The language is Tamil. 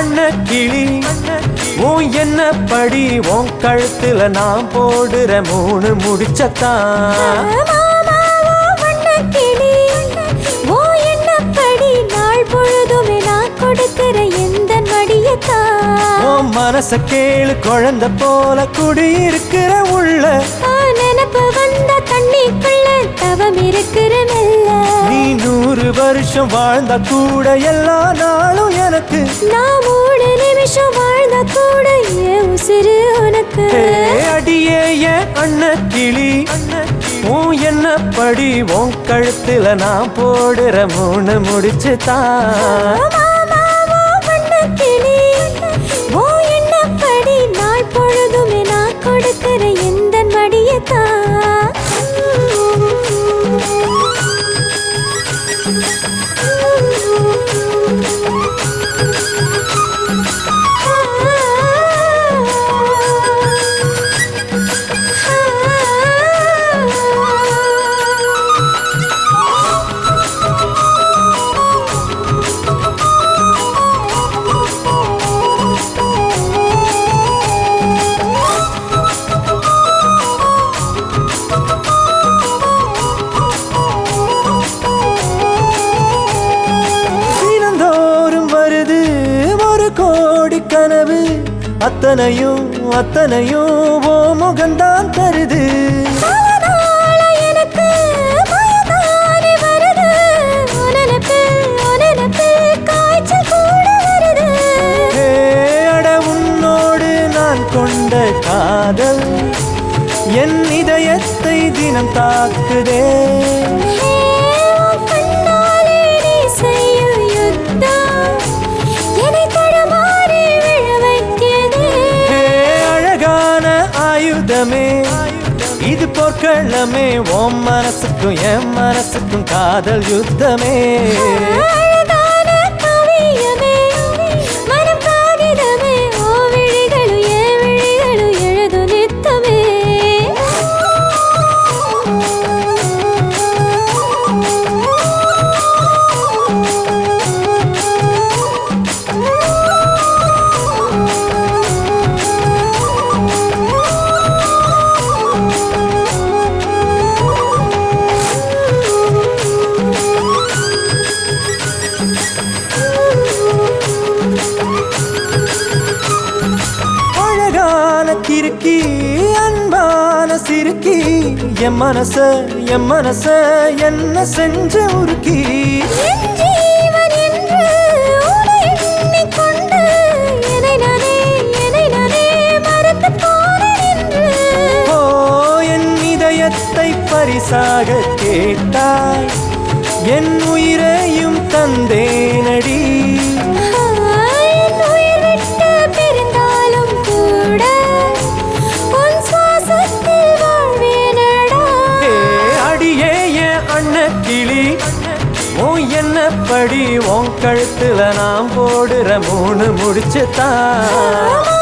அண்ண கிளி உன் என்ன படி உன் கழுத்துல நான் போடுற மூணு முடிச்சத்தான் மாமாவோ வண்ணக்கிளி, ஓ எண்ணப்படி நாள் பொழுதுமே நான் கொடுக்கிற எந்தன் மடியத்தான். உன் மனச கேளு குழந்தை போல குடியிருக்கிற உள்ள ஆ, நினப்பு வந்த தண்ணிக்குள்ள தவம் இருக்கிற மெல்ல. நீ நூறு வருஷம் வாழ்ந்தா கூட எல்லா நாளும் எனக்கு நான் மூணு நிமிஷம் வாழ்ந்தா கூட என் உசிறு உனக்கு ஏ, அடியே என் அண்ண கிளி உன் என்ன படி உன் கழுத்துல நான் போடுற மூணு முடிச்சு தான் மாமாவோ வண்ணக்கிளி, ஓ எண்ணப்படி நாள் பொழுதுமே நான் கொடுக்கிற எந்தன் மடியத்தான். தினந்தோறும் வருது ஒரு கோடி கனவு அத்தனையும் அத்தனையும் ஓ முகம்தான் தருது பல நாளா எனக்கு பயந்தானே வருது. உன் நினைப்பில், உன் நினைப்பில் காய்ச்சல் கூட வருது. ஏ, அட உன்னோடு நான் கொண்ட காதல் என் இதயத்தை தினம் தாக்குதே ஹே, உன் கண்ணாலே நீ செய்யும் யுத்தம் என்னை தடுமாறி விழ வைக்குதே. ஏ, அழகான ஆயுதமே இது போர்க்களமே உன் மனசுக்கும் என் மனசுக்கும் காதல் யுத்தமே அழகான காவியமே, மனம் காகிதமே, உன் விழிகளும் என் விழிகளும் எழுதும் நித்தமே. அழகான கிறுக்கி அன்பான சிறுக்கி என் மனச என் மனச என்ன செஞ்ச உருக்கி என் ஜீவன் என்று உன்னை எண்ணிக்கொண்டு என்னை நானே, என்னை நானே மறந்துப் போனேன் என்று. ஓ என் இதயத்தை பரிசாக கேட்டாய் என் உயிரையும் தந்தேனடி என் உயிர் விட்டு பிரிந்தாலும் கூட உன் சுவாசத்தில் வாழ்வேனடா. ஏ, அடியே என் அண்ண கிளி உன் என்ன படி உன் கழுத்துல நான் போடுற மூணு முடிச்சு தான்